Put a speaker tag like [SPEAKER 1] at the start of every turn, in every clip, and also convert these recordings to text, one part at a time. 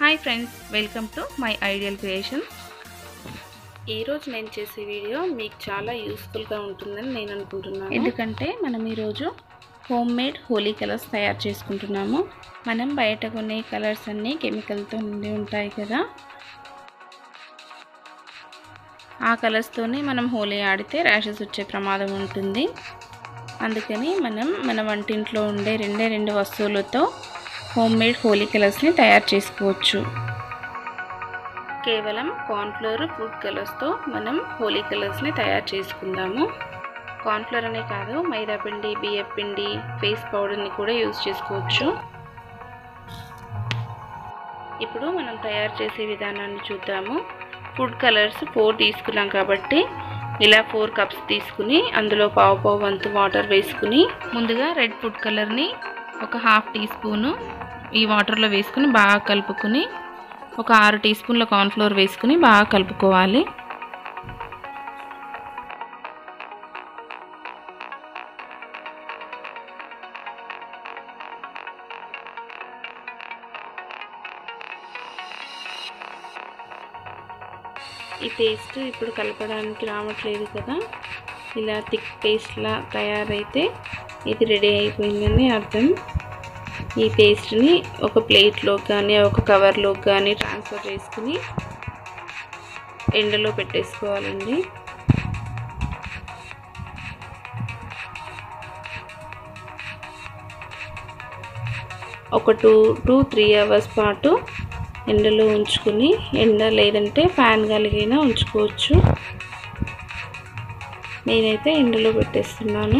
[SPEAKER 1] hi friends welcome to my ideal creation ఈరోజు నేను చేసే వీడియో మీకు చాలా యూస్ఫుల్గా ఉంటుందని నేను అనుకుంటున్నాను ఎందుకంటే మనం ఈరోజు హోమ్ మేడ్ హోలీ కలర్స్ తయారు చేసుకుంటున్నాము మనం బయట కొనే కలర్స్ అన్నీ కెమికల్తో నిండి ఉంటాయి కదా ఆ కలర్స్తోనే మనం హోలీ ఆడితే ర్యాషెస్ వచ్చే ప్రమాదం ఉంటుంది అందుకని మనం మన వంటింట్లో ఉండే రెండే రెండు వస్తువులతో హోమ్ మేడ్ హోలీ కలర్స్ని తయారు చేసుకోవచ్చు కేవలం కార్న్ఫ్లోర్ ఫుడ్ కలర్స్తో మనం హోలీ కలర్స్ని తయారు చేసుకుందాము కార్న్ఫ్లోర్ అనే కాదు మైదా పిండి బియ్యం పిండి ఫేస్ పౌడర్ని కూడా యూజ్ చేసుకోవచ్చు ఇప్పుడు మనం తయారు చేసే విధానాన్ని చూద్దాము ఫుడ్ కలర్స్ ఫోర్ తీసుకున్నాం కాబట్టి ఇలా ఫోర్ కప్స్ తీసుకుని అందులో పావు పావు వంతు వాటర్ వేసుకుని ముందుగా రెడ్ ఫుడ్ కలర్ని ఒక హాఫ్ టీ స్పూను ఈ వాటర్లో వేసుకుని బాగా కలుపుకొని ఒక ఆరు టీ స్పూన్ల కార్న్ఫ్లోర్ వేసుకుని బాగా కలుపుకోవాలి ఈ పేస్ట్ ఇప్పుడు కలపడానికి రావట్లేదు కదా ఇలా థిక్ పేస్ట్లా తయారైతే ఇది రెడీ అయిపోయిందని అర్థం ఈ పేస్ట్ని ఒక ప్లేట్లో కానీ ఒక కవర్లో కానీ ట్రాన్స్ఫర్ చేసుకుని ఎండలో పెట్టేసుకోవాలండి ఒక టూ టు త్రీ అవర్స్ పాటు ఎండలో ఉంచుకుని ఎండ లేదంటే ఫ్యాన్ కలిగైనా ఉంచుకోవచ్చు నేనైతే ఎండలో పెట్టేస్తున్నాను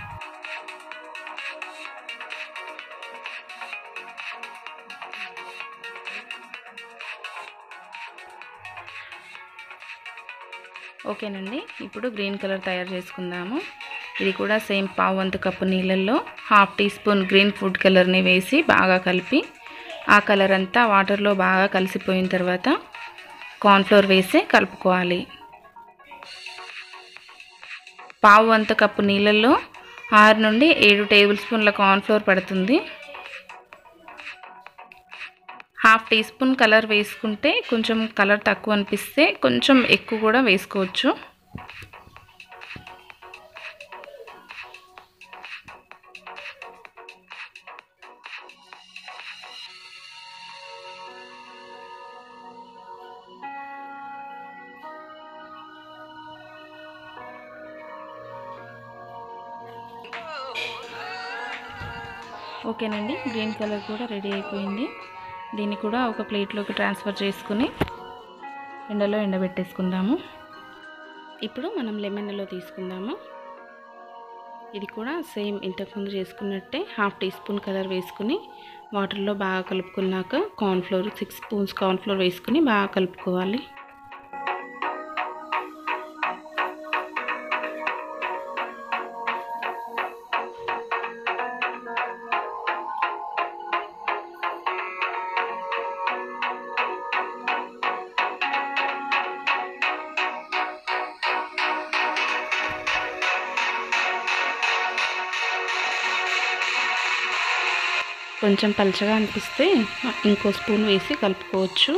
[SPEAKER 1] ఓకేనండి ఇప్పుడు గ్రీన్ కలర్ తయారు చేసుకుందాము ఇది కూడా సేమ్ పావు వంతు కప్పు నీళ్ళల్లో half teaspoon green food కలర్ని వేసి బాగా కలిపి ఆ కలర్ అంతా వాటర్లో బాగా కలిసిపోయిన తర్వాత కార్న్ఫ్లోర్ వేసి కలుపుకోవాలి పావు వంత కప్పు నీళ్ళల్లో ఆరు నుండి ఏడు టేబుల్ స్పూన్ల కార్న్ఫ్లోర్ పడుతుంది హాఫ్ టీ స్పూన్ కలర్ వేసుకుంటే కొంచెం కలర్ తక్కువ అనిపిస్తే కొంచెం ఎక్కువ కూడా వేసుకోవచ్చు ఓకేనండి గ్రీన్ కలర్ కూడా రెడీ అయిపోయింది దీన్ని కూడా ఒక ప్లేట్లోకి ట్రాన్స్ఫర్ చేసుకుని ఎండలో ఎండబెట్టేసుకుందాము ఇప్పుడు మనం లెమన్లో తీసుకుందాము ఇది కూడా సేమ్ ఇంతకుముందు చేసుకున్నట్టే హాఫ్ టీ స్పూన్ కలర్ వేసుకుని వాటర్లో బాగా కలుపుకున్నాక కార్న్ఫ్లోర్ సిక్స్ స్పూన్స్ కార్న్ఫ్లోర్ వేసుకుని బాగా కలుపుకోవాలి కొంచెం పలచగా అనిపిస్తే ఇంకో స్పూన్ వేసి కలుపుకోవచ్చు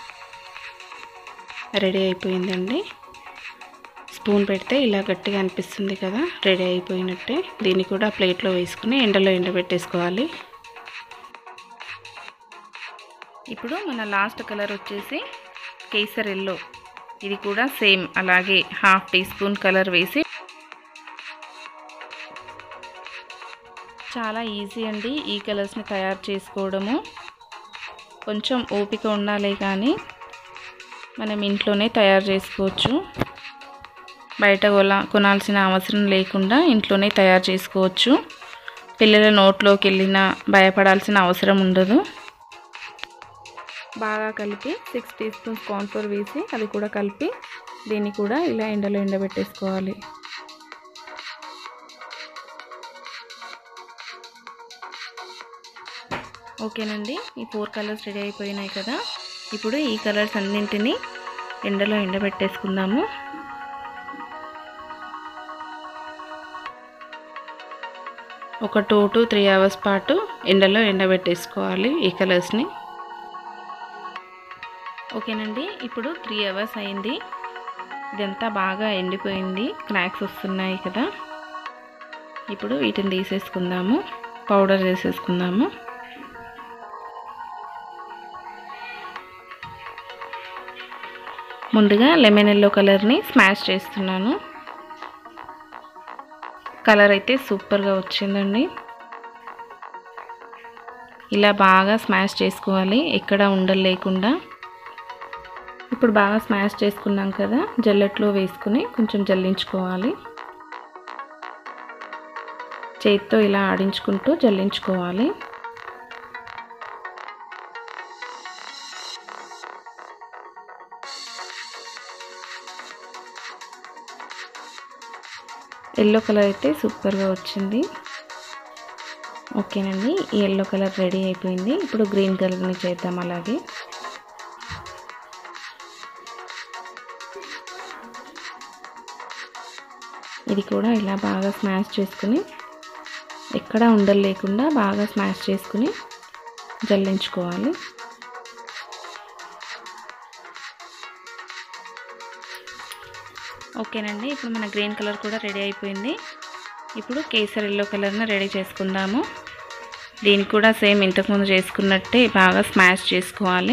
[SPEAKER 1] రెడీ అయిపోయిందండి స్పూన్ పెడితే ఇలా గట్టిగా అనిపిస్తుంది కదా రెడీ అయిపోయినట్టే దీన్ని కూడా ప్లేట్లో వేసుకుని ఎండలో ఎండబెట్టేసుకోవాలి ఇప్పుడు మన లాస్ట్ కలర్ వచ్చేసి కేసర్ ఎల్లో ఇది కూడా సేమ్ అలాగే హాఫ్ టీ స్పూన్ కలర్ వేసి చాలా ఈజీ అండి ఈ కలర్స్ని తయారు చేసుకోవడము కొంచెం ఓపిక ఉండాలి కానీ మనం ఇంట్లోనే తయారు చేసుకోవచ్చు బయట కొల కొనాల్సిన అవసరం లేకుండా ఇంట్లోనే తయారు చేసుకోవచ్చు పిల్లల నోట్లోకి వెళ్ళినా భయపడాల్సిన అవసరం ఉండదు బాగా కలిపి సిక్స్ టీ స్పూన్స్ కార్న్ఫ్లోర్ వేసి అది కూడా కలిపి దీన్ని కూడా ఇలా ఎండలో ఎండబెట్టేసుకోవాలి ఓకేనండి ఈ ఫోర్ కలర్స్ రెడీ అయిపోయినాయి కదా ఇప్పుడు ఈ కలర్స్ అన్నింటినీ ఎండలో ఎండబెట్టేసుకుందాము ఒక టూ టు త్రీ అవర్స్ పాటు ఎండలో ఎండబెట్టేసుకోవాలి ఈ కలర్స్ని ఓకేనండి ఇప్పుడు త్రీ అవర్స్ అయింది ఇదంతా బాగా ఎండిపోయింది క్రాక్స్ వస్తున్నాయి కదా ఇప్పుడు వీటిని తీసేసుకుందాము పౌడర్ చేసేసుకుందాము ముందుగా లెమన్ ఎల్లో కలర్ని స్మాష్ చేస్తున్నాను కలర్ అయితే సూపర్గా వచ్చిందండి ఇలా బాగా స్మాష్ చేసుకోవాలి ఎక్కడ ఉండలు లేకుండా ఇప్పుడు బాగా స్మాష్ చేసుకున్నాం కదా జల్లెట్లో వేసుకుని కొంచెం జల్లించుకోవాలి చేతితో ఇలా ఆడించుకుంటూ జల్లించుకోవాలి ఎల్లో కలర్ అయితే సూపర్గా వచ్చింది ఓకేనండి ఈ ఎల్లో కలర్ రెడీ అయిపోయింది ఇప్పుడు గ్రీన్ కలర్ని చేద్దాం అలాగే ఇది కూడా ఇలా బాగా స్మాష్ చేసుకుని ఎక్కడ ఉండలు లేకుండా బాగా స్మాష్ చేసుకుని జల్లించుకోవాలి ఓకేనండి ఇప్పుడు మన గ్రీన్ కలర్ కూడా రెడీ అయిపోయింది ఇప్పుడు కేసర్ ఎల్లో కలర్ని రెడీ చేసుకుందాము దీనికి కూడా సేమ్ ఇంతకుముందు చేసుకున్నట్టే బాగా స్మాష్ చేసుకోవాలి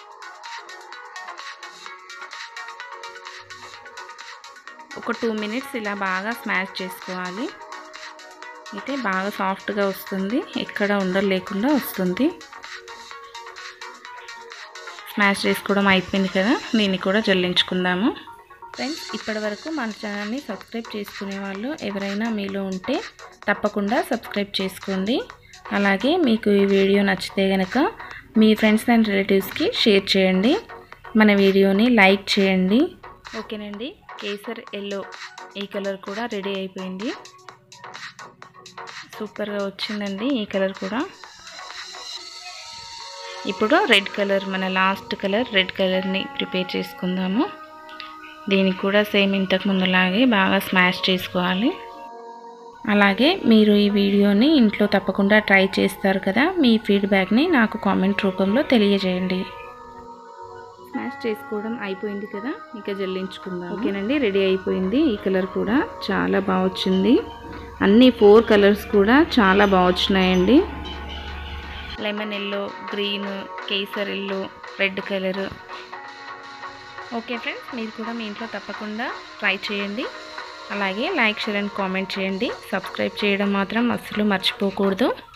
[SPEAKER 1] ఒక టూ మినిట్స్ ఇలా బాగా స్మాష్ చేసుకోవాలి అయితే బాగా సాఫ్ట్గా వస్తుంది ఎక్కడ ఉండలు లేకుండా వస్తుంది స్మాష్ చేసుకోవడం అయిపోయింది కదా దీన్ని కూడా జల్లించుకుందాము ఫ్రెండ్స్ ఇప్పటి వరకు మన ఛానల్ని సబ్స్క్రైబ్ చేసుకునే వాళ్ళు ఎవరైనా మీలో ఉంటే తప్పకుండా సబ్స్క్రైబ్ చేసుకోండి అలాగే మీకు ఈ వీడియో నచ్చితే కనుక మీ ఫ్రెండ్స్ అండ్ రిలేటివ్స్కి షేర్ చేయండి మన వీడియోని లైక్ చేయండి ఓకేనండి కేసర్ ఎల్లో ఈ కలర్ కూడా రెడీ అయిపోయింది సూపర్గా వచ్చిందండి ఈ కలర్ కూడా ఇప్పుడు రెడ్ కలర్ మన లాస్ట్ కలర్ రెడ్ కలర్ని ప్రిపేర్ చేసుకుందాము దీనికి కూడా సేమ్ ఇంతకు ముందులాగే బాగా స్మాష్ చేసుకోవాలి అలాగే మీరు ఈ వీడియోని ఇంట్లో తప్పకుండా ట్రై చేస్తారు కదా మీ ఫీడ్బ్యాక్ని నాకు కామెంట్ రూపంలో తెలియజేయండి స్మాష్ చేసుకోవడం అయిపోయింది కదా ఇక జల్లించుకుందాం ఓకేనండి రెడీ అయిపోయింది ఈ కలర్ కూడా చాలా బాగా వచ్చింది అన్ని ఫోర్ కలర్స్ కూడా చాలా బాగా వచ్చినాయండి lemon yellow green kesar yellow red colour okay friends మీరు కూడా మీ ఇంట్లో తప్పకుండా ట్రై చేయండి అలాగే లైక్ షేర్ అండ్ కామెంట్ చేయండి సబ్స్క్రైబ్ చేయడం మాత్రం అస్సలు మర్చిపోకూడదు